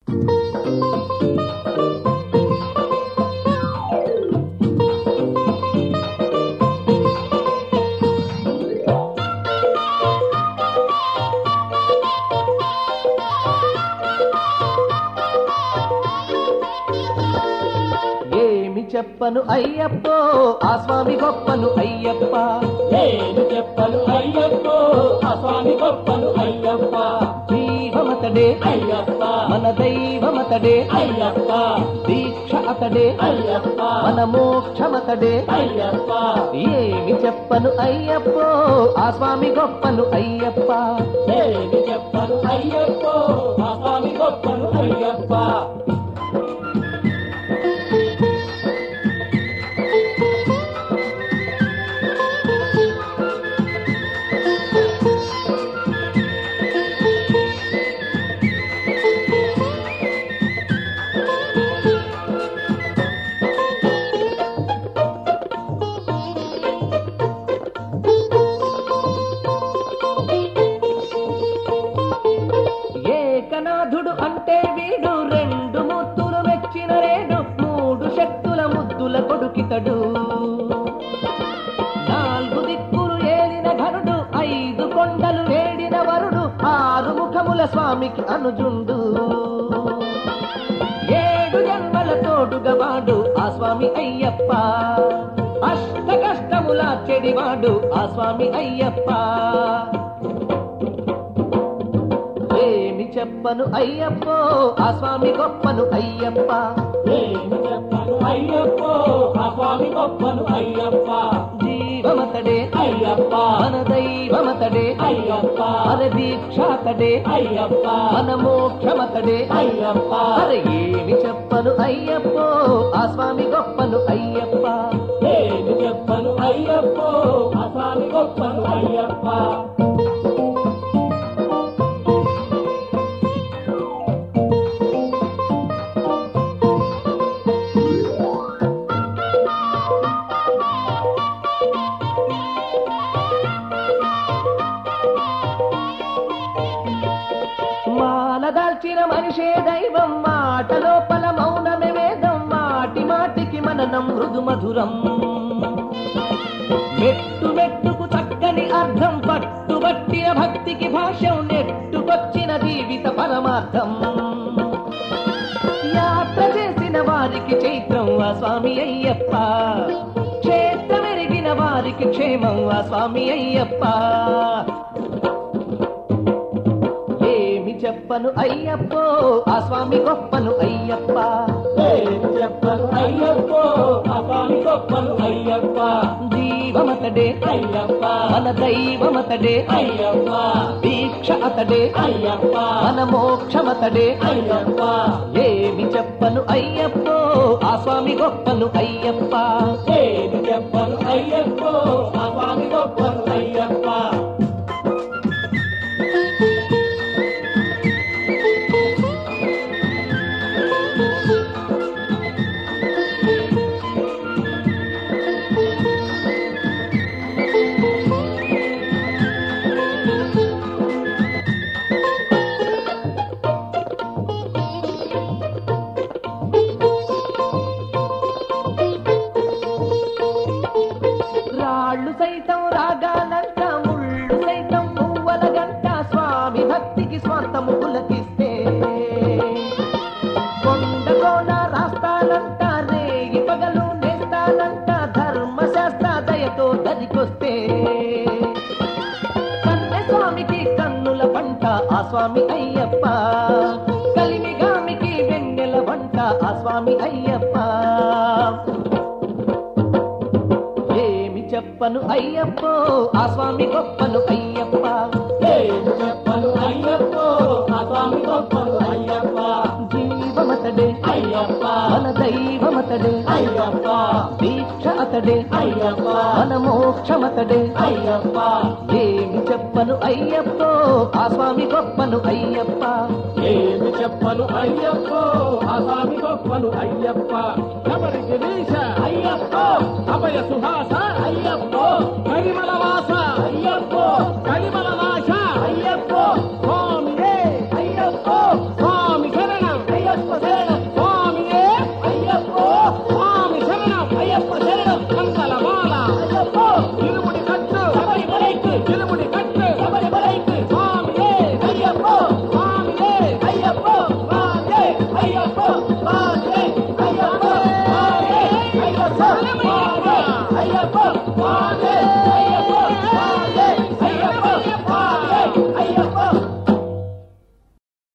ఏమి చెప్పను అయ్యప్పో ఆ స్వామి గొప్పను అయ్యప్ప నేను చెప్పను అయ్యప్పో ఆ స్వామి గొప్పను అయ్యప్ప జీవమతడే అయ్యప్ప మన దైవమతడే అయ్యప్ప దీక్ష అతడే అయ్యప్ప మన మోక్షమతడే అయ్యప్ప ఏమి చెప్పను అయ్యప్పో ఆ స్వామి గొప్పను అయ్యప్ప నేను చెప్పను అయ్యప్పో ఆ స్వామి గొప్పను అయ్యప్ప ఏకనాథుడు అంటే వీడు రెండు ముత్తులు మెచ్చిన రేడు మూడు శక్తుల ముద్దుల కొడుకితడు నాలుగు దిక్కులు ఏలిన ఘనుడు ఐదు కొండలు వేడిన వరుడు ఆరు ముఖముల స్వామికి అనుజుండు ఏడు జన్మల తోడుగా వాడు ఆ స్వామి అయ్యప్ప అష్ట కష్టముల చెడివాడు ఆ స్వామి అయ్యప్ప ఏమి చెప్పను అయ్యప్పో ఆ స్వామి గొప్పను అయ్యప్ప నేను చెప్పను అయ్యప్పో ఆ స్వామి గొప్పను అయ్యప్ప జీవమతడే అయ్యప్ప మన దైవమతడే అయ్యప్ప మన దీక్షాతడే అయ్యప్ప మన మోక్షమతడే అయ్యప్ప అరే ఏమి చెప్పను అయ్యప్పో ఆ స్వామి గొప్పను అయ్యప్ప నేను చెప్పను అయ్యప్పో ఆ స్వామి గొప్పను అయ్యప్ప మాల దాల్చిన మనిషే దైవం మాట లోపల మౌనమే వేదం మాటి మాటికి మననం మృదు మధురం మెట్టు మెట్టుకు చక్కని అర్థం పట్టుబట్టిన భక్తికి భాష్యం నెట్టుకొచ్చిన జీవిత పరమార్థం యాత్ర చేసిన వారికి చైత్రం ఆ స్వామి అయ్యప్ప క్షేత్రమెరిగిన వారికి క్షేమం ఆ స్వామి అయ్యప్ప ఏమి చెప్పను అయ్యప్పో ఆ స్వామి గొప్పను అయ్యప్ప నేను చెప్పను అయ్యప్పో ఆ స్వామి గొప్పను అయ్యప్ప జీవమతడే అయ్యప్ప మన దైవమతడే అయ్యప్ప దీక్ష అతడే అయ్యప్ప మన మోక్షమతడే అయ్యప్ప ఏమి చెప్పను అయ్యప్పో ఆ స్వామి గొప్పను అయ్యప్ప నేను చెప్పను అయ్యప్పో ఆ స్వామి గొప్పను అయ్యప్ప రాళ్ళు సైతం రాగాలంట ముళ్ళు సైతం పువ్వల గంట స్వామి భక్తికి స్వార్థము పులకిస్తే కొండ కోన రాస్తానంట రేగి పగలు నేస్తానంట ధర్మశాస్త్ర దయతో దరికొస్తే కన్నె స్వామికి కన్నుల పంట ఆ స్వామి అయ్యప్ప కలిమిగామికి వెన్నెల వంట ఆ స్వామి అయ్యప్ప ఏమి చెప్పను అయ్యప్పో ఆ స్వామి గొప్పను అయ్యప్ప నేను చెప్పను అయ్యప్పో ఆ స్వామి గొప్పను అయ్యప్ప జీవమతడే అయ్యప్ప మన దైవమతడే అయ్యప్ప దీక్ష అతడే అయ్యప్ప మన మోక్షమతడే అయ్యప్ప ఏమి చెప్పను అయ్యప్పో ఆ స్వామి గొప్పను అయ్యప్ప ఏమి చెప్పను అయ్యప్పో ఆ స్వామి గొప్పను అయ్యప్ప శబరి గిరీశ అయ్యప్ప అభయ సుహాస